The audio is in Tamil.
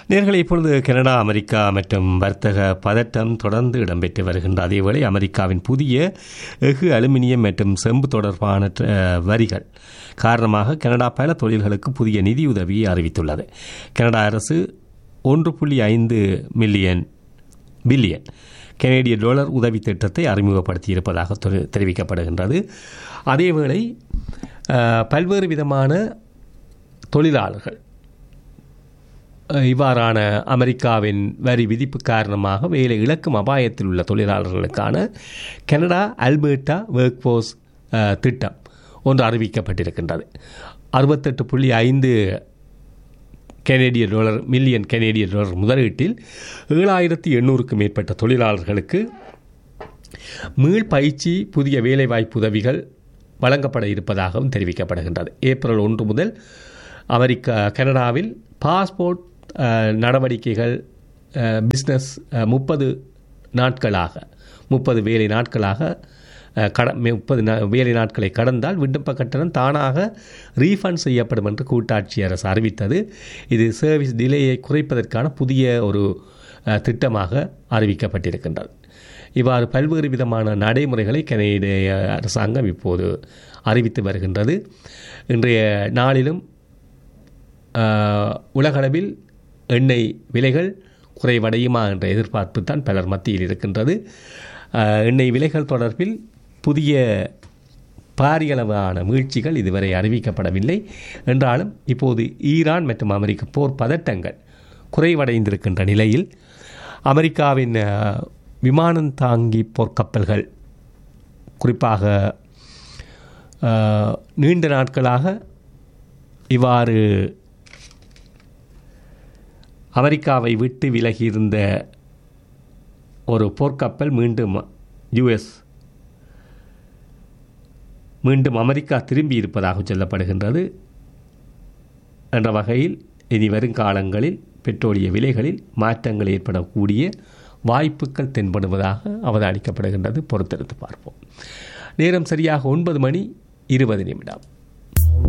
நேர்களை இப்பொழுது கனடா அமெரிக்கா மற்றும் வர்த்தக பதட்டம் தொடர்ந்து இடம்பெற்று வருகின்ற அதேவேளை அமெரிக்காவின் புதிய எஃகு அலுமினியம் மற்றும் செம்பு தொடர்பான அஹ், வரிகள் காரணமாக கனடா பல தொழில்களுக்கு புதிய நிதியுதவியை அறிவித்துள்ளது கனடா அரசு ஒன்று புள்ளி ஐந்து மில்லியன் பில்லியன் கனேடிய டாலர் உதவி திட்டத்தை அறிமுகப்படுத்தியிருப்பதாக தெரி- தெரிவிக்கப்படுகின்றது அதேவேளை அஹ், பல்வேறு விதமான தொழிலாளர்கள் அஹ், இவ்வாறான அமெரிக்காவின் வரி விதிப்பு காரணமாக வேலை இழக்கும் அபாயத்தில் உள்ள தொழிலாளர்களுக்கான கனடா அல்பர்டா ஒர்க் ஃபோர்ஸ் திட்டம் ஒன்று அறிவிக்கப்பட்டிருக்கின்றது அறுபத்தெட்டு புள்ளி ஐந்து கனேடிய டாலர் மில்லியன் கனேடிய டாலர் முதலீட்டில் ஏழாயிரத்தி எண்ணூறுக்கும் மேற்பட்ட தொழிலாளர்களுக்கு மீள் பயிற்சி புதிய வேலைவாய்ப்பு உதவிகள் வழங்கப்பட இருப்பதாகவும் தெரிவிக்கப்படுகின்றது ஏப்ரல் ஒன்று முதல் அமெரிக்கா கனடாவில் பாஸ்போர்ட் அஹ், நடவடிக்கைகள் பிஸ்னஸ் முப்பது நாட்களாக முப்பது வேலை நாட்களாக அஹ், கட முப்பது வேலை நாட்களை கடந்தால் விண்ணப்ப கட்டணம் தானாக ரீஃபண்ட் செய்யப்படும் என்று கூட்டாட்சி அரசு அறிவித்தது இது சர்வீஸ் டிலேயை குறைப்பதற்கான புதிய ஒரு அஹ், திட்டமாக அறிவிக்கப்பட்டிருக்கின்றது இவ்வாறு பல்வேறு விதமான நடைமுறைகளை கனேடிய அரசாங்கம் இப்போது அறிவித்து வருகின்றது இன்றைய நாளிலும் ஆஹ், உலகளவில் எண்ணெய் விலைகள் குறைவடையுமா என்ற எதிர்பார்ப்பு தான் பலர் மத்தியில் இருக்கின்றது ஆஹ், எண்ணெய் விலைகள் தொடர்பில் புதிய பாரியளவான வீழ்ச்சிகள் இதுவரை அறிவிக்கப்படவில்லை என்றாலும் இப்போது ஈரான் மற்றும் அமெரிக்க போர் பதட்டங்கள் குறைவடைந்திருக்கின்ற நிலையில் அமெரிக்காவின் ஆஹ், விமானம் தாங்கி போர்க்கப்பல்கள் குறிப்பாக ஆஹ், நீண்ட நாட்களாக இவ்வாறு அமெரிக்காவை விட்டு விலகியிருந்த ஒரு போர்க்கப்பல் மீண்டும் யுஎஸ் மீண்டும் அமெரிக்கா திரும்பி இருப்பதாக சொல்லப்படுகின்றது என்ற வகையில் இனி வருங்காலங்களில் பெட்ரோலிய விலைகளில் மாற்றங்கள் ஏற்படக்கூடிய வாய்ப்புகள் தென்படுவதாக அவதானிக்கப்படுகின்றது பொறுத்திருந்து பார்ப்போம் நேரம் சரியாக ஒன்பது மணி இருபது நிமிடம்